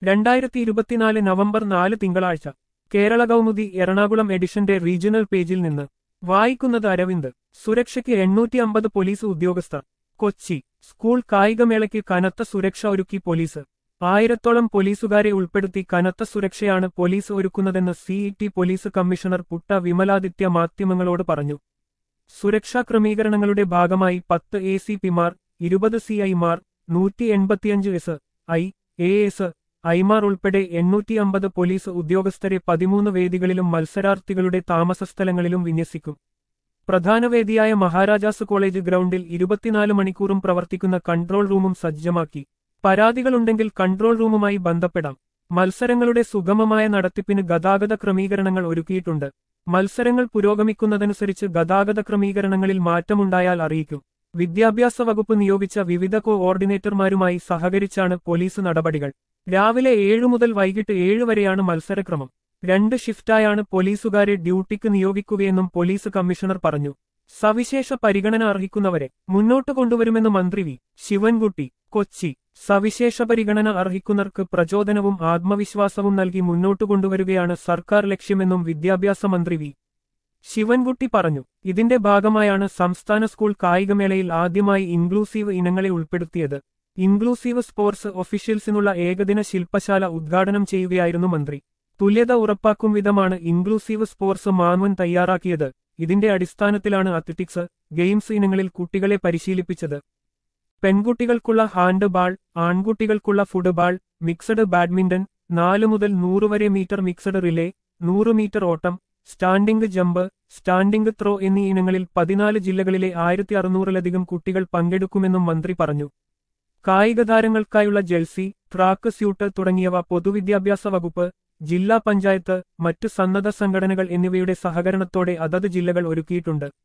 രണ്ടായിരത്തി ഇരുപത്തിനാല് നവംബർ നാല് തിങ്കളാഴ്ച കേരള കൗമുദി എറണാകുളം എഡിഷന്റെ റീജിയണൽ പേജിൽ നിന്ന് വായിക്കുന്നത് അരവിന്ദ് സുരക്ഷയ്ക്ക് എണ്ണൂറ്റി അമ്പത് പോലീസ് ഉദ്യോഗസ്ഥർ കൊച്ചി സ്കൂൾ കായികമേളയ്ക്ക് കനത്ത സുരക്ഷ ഒരുക്കി പോലീസ് ആയിരത്തോളം പോലീസുകാരെ ഉൾപ്പെടുത്തി കനത്ത സുരക്ഷയാണ് പോലീസ് ഒരുക്കുന്നതെന്ന് C E T police commissioner Putta Vimaladitya മാധ്യമങ്ങളോട് പറഞ്ഞു സുരക്ഷാ ക്രമീകരണങ്ങളുടെ ഭാഗമായി പത്ത് എ സി പിമാർ ഇരുപത് സി ഐമാർ നൂറ്റി എൺപത്തിയഞ്ച് എസ് ഐ എ എസ് ഐമാർ ഉൾപ്പെടെ എണ്ണൂറ്റി അമ്പത് പോലീസ് ഉദ്യോഗസ്ഥരെ പതിമൂന്ന് വേദികളിലും മത്സരാർത്ഥികളുടെ താമസസ്ഥലങ്ങളിലും വിന്യസിക്കും പ്രധാന വേദിയായ മഹാരാജാസ് കോളേജ് ഗ്രൗണ്ടിൽ ഇരുപത്തിനാല് മണിക്കൂറും പ്രവർത്തിക്കുന്ന കൺട്രോൾ റൂമും സജ്ജമാക്കി പരാതികളുണ്ടെങ്കിൽ കൺട്രോൾ റൂമുമായി ബന്ധപ്പെടാം മത്സരങ്ങളുടെ സുഗമമായ നടത്തിപ്പിന് ഗതാഗത ക്രമീകരണങ്ങൾ ഒരുക്കിയിട്ടുണ്ട് മത്സരങ്ങൾ പുരോഗമിക്കുന്നതനുസരിച്ച് ഗതാഗത ക്രമീകരണങ്ങളിൽ മാറ്റമുണ്ടായാൽ അറിയിക്കും വിദ്യാഭ്യാസ വകുപ്പ് നിയോഗിച്ച വിവിധ കോഓർഡിനേറ്റർമാരുമായി സഹകരിച്ചാണ് പോലീസ് നടപടികൾ രാവിലെ ഏഴു മുതൽ വൈകിട്ട് ഏഴ് വരെയാണ് മത്സരക്രമം രണ്ട് ഷിഫ്റ്റായാണ് പോലീസുകാരെ ഡ്യൂട്ടിക്ക് നിയോഗിക്കുകയെന്നും പോലീസ് കമ്മീഷണർ പറഞ്ഞു സവിശേഷ പരിഗണന അർഹിക്കുന്നവരെ മുന്നോട്ട് കൊണ്ടുവരുമെന്ന് മന്ത്രി വി ശിവൻകുട്ടി കൊച്ചി സവിശേഷ പരിഗണന അർഹിക്കുന്നവർക്ക് പ്രചോദനവും ആത്മവിശ്വാസവും നൽകി മുന്നോട്ട് കൊണ്ടുവരികയാണ് സർക്കാർ ലക്ഷ്യമെന്നും വിദ്യാഭ്യാസ മന്ത്രി വി ശിവൻകുട്ടി പറഞ്ഞു ഇതിന്റെ ഭാഗമായാണ് സംസ്ഥാന സ്കൂൾ കായികമേളയിൽ ആദ്യമായി ഇൻക്ലൂസീവ് ഇനങ്ങളെ ഉൾപ്പെടുത്തിയത് ഇൻക്ലൂസീവ് സ്പോർട്സ് ഒഫീഷ്യൽസിനുള്ള ഏകദിന ശില്പശാല ഉദ്ഘാടനം ചെയ്യുകയായിരുന്നു മന്ത്രി തുല്യത ഉറപ്പാക്കും വിധമാണ് ഇൻക്ലൂസീവ് സ്പോർട്സ് മാൻവൻ തയ്യാറാക്കിയത് ഇതിന്റെ അടിസ്ഥാനത്തിലാണ് അത്ലറ്റിക്സ് ഗെയിംസ് ഇനങ്ങളിൽ കുട്ടികളെ പരിശീലിപ്പിച്ചത് പെൺകുട്ടികൾക്കുള്ള ഹാൻഡ് ബാൾ ആൺകുട്ടികൾക്കുള്ള ഫുട്ബാൾ മിക്സഡ് ബാഡ്മിന്റൺ നാല് മുതൽ നൂറ് വരെ മീറ്റർ മിക്സഡ് റിലേ നൂറ് മീറ്റർ ഓട്ടം സ്റ്റാൻഡിംഗ് ജമ്പ് സ്റ്റാൻഡിംഗ് ത്രോ എന്നീ ഇനങ്ങളിൽ പതിനാല് ജില്ലകളിലെ ആയിരത്തി അറുന്നൂറിലധികം കുട്ടികൾ പങ്കെടുക്കുമെന്നും മന്ത്രി പറഞ്ഞു കായിക താരങ്ങൾക്കായുള്ള ജെൽസി ട്രാക്ക് സ്യൂട്ട് തുടങ്ങിയവ പൊതുവിദ്യാഭ്യാസ വകുപ്പ് ജില്ലാ പഞ്ചായത്ത് മറ്റു സന്നദ്ധ സംഘടനകൾ എന്നിവയുടെ സഹകരണത്തോടെ അതത് ജില്ലകൾ ഒരുക്കിയിട്ടുണ്ട്